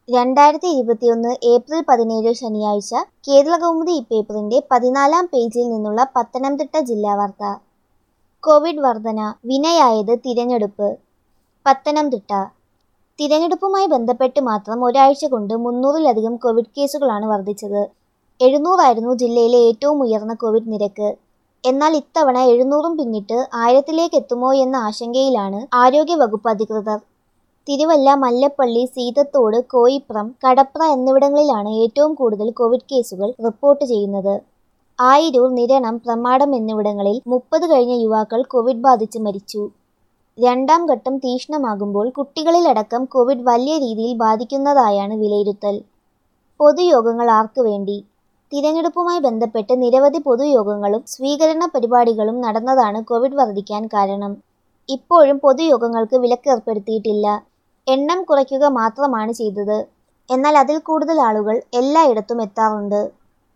രണ്ടായിരത്തി ഇരുപത്തിയൊന്ന് ഏപ്രിൽ പതിനേഴ് ശനിയാഴ്ച കേരളകൗമുദി ഇപ്പേപ്പറിന്റെ പതിനാലാം പേജിൽ നിന്നുള്ള പത്തനംതിട്ട ജില്ലാ വാർത്ത കോവിഡ് വർധന വിനയായത് തിരഞ്ഞെടുപ്പ് പത്തനംതിട്ട തിരഞ്ഞെടുപ്പുമായി ബന്ധപ്പെട്ട് മാത്രം ഒരാഴ്ച കൊണ്ട് മുന്നൂറിലധികം കോവിഡ് കേസുകളാണ് വർദ്ധിച്ചത് എഴുന്നൂറായിരുന്നു ജില്ലയിലെ ഏറ്റവും ഉയർന്ന കോവിഡ് നിരക്ക് എന്നാൽ ഇത്തവണ എഴുന്നൂറും പിന്നിട്ട് ആയിരത്തിലേക്ക് എത്തുമോ എന്ന ആശങ്കയിലാണ് ആരോഗ്യവകുപ്പ് അധികൃതർ തിരുവല്ല മല്ലപ്പള്ളി സീതത്തോട് കോയിപ്രം കടപ്ര എന്നിവിടങ്ങളിലാണ് ഏറ്റവും കൂടുതൽ കോവിഡ് കേസുകൾ റിപ്പോർട്ട് ചെയ്യുന്നത് ആയിരൂർ നിരണം പ്രമാടം എന്നിവിടങ്ങളിൽ മുപ്പത് കഴിഞ്ഞ യുവാക്കൾ കോവിഡ് ബാധിച്ച് മരിച്ചു രണ്ടാം ഘട്ടം തീക്ഷ്ണമാകുമ്പോൾ കുട്ടികളിലടക്കം കോവിഡ് വലിയ രീതിയിൽ ബാധിക്കുന്നതായാണ് വിലയിരുത്തൽ പൊതുയോഗങ്ങൾ ആർക്കു വേണ്ടി തിരഞ്ഞെടുപ്പുമായി ബന്ധപ്പെട്ട് നിരവധി പൊതുയോഗങ്ങളും സ്വീകരണ പരിപാടികളും നടന്നതാണ് കോവിഡ് വർദ്ധിക്കാൻ കാരണം ഇപ്പോഴും പൊതുയോഗങ്ങൾക്ക് വിലക്ക് ഏർപ്പെടുത്തിയിട്ടില്ല എണ്ണം കുറയ്ക്കുക മാത്രമാണ് ചെയ്തത് എന്നാൽ അതിൽ കൂടുതൽ ആളുകൾ എല്ലായിടത്തും എത്താറുണ്ട്